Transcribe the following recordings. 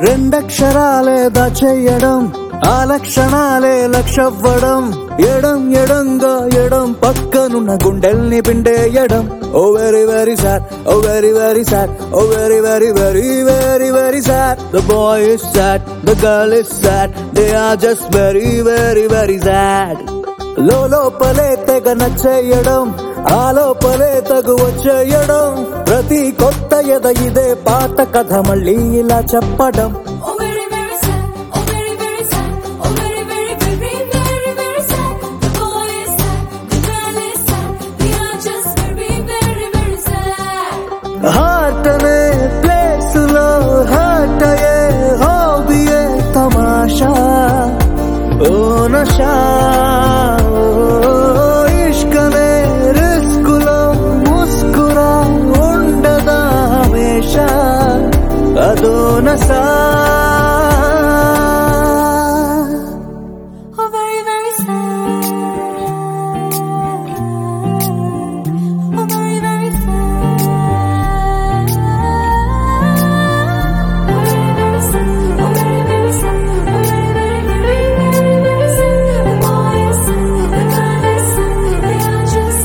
రెండక్షరాలే దాచేయడం ఆ లక్షణాలే లక్షవ్వడం ఎడం ఎడంగా ఎడం పక్కనున్న గుండెల్ని పిండేయడం oh very very sir oh very very sir oh very very very very very sir the boy is sad the girl is sad they are just very very very sad లోపలే తెగ నచ్చేయడం ఆ లోపలే తగు వచ్చేయడం ప్రతి కొత్త ఎద ఇదే పాత కథ మళ్ళీ ఇలా చెప్పడం Oh very very sad, oh very very sad, oh very very very very very sad. The boy is sad, the girl is sad, we are just very very very sad. Heart అనే place లో heart అయ్యే హాబీయే తమాషా ఓ నషా ఓ ఇష్కనే risk లో ముస్కురా ఉండదా హమేషా అదో నసా Oh very very sad, oh very very sad. Oh very very sad, oh very very sad, oh very very very very very sad. The boy is sad, the girl is sad, we are just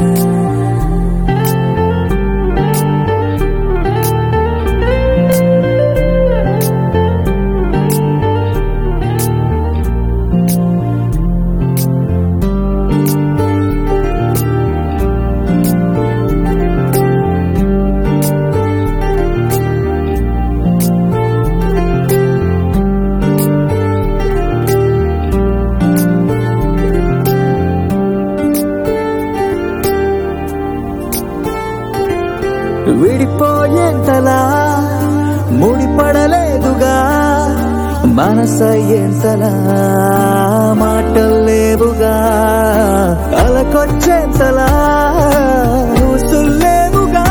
విడిపోయేంతలా ముడిపడలేదుగా మనసయ్యేంతలా మాటల్లేవుగా అలకొచ్చేంతలా ఊసుల్లేవుగా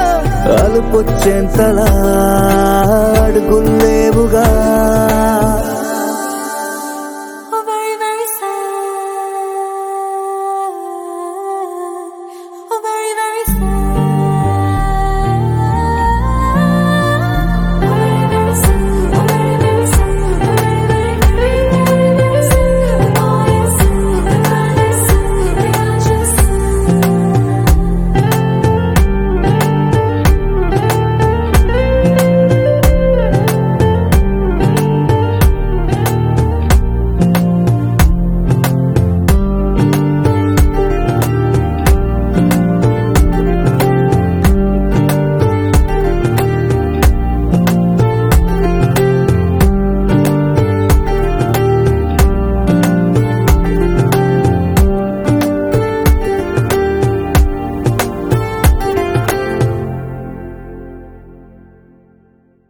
అలుపొచ్చేంతలా అడుగుల్లేవుగా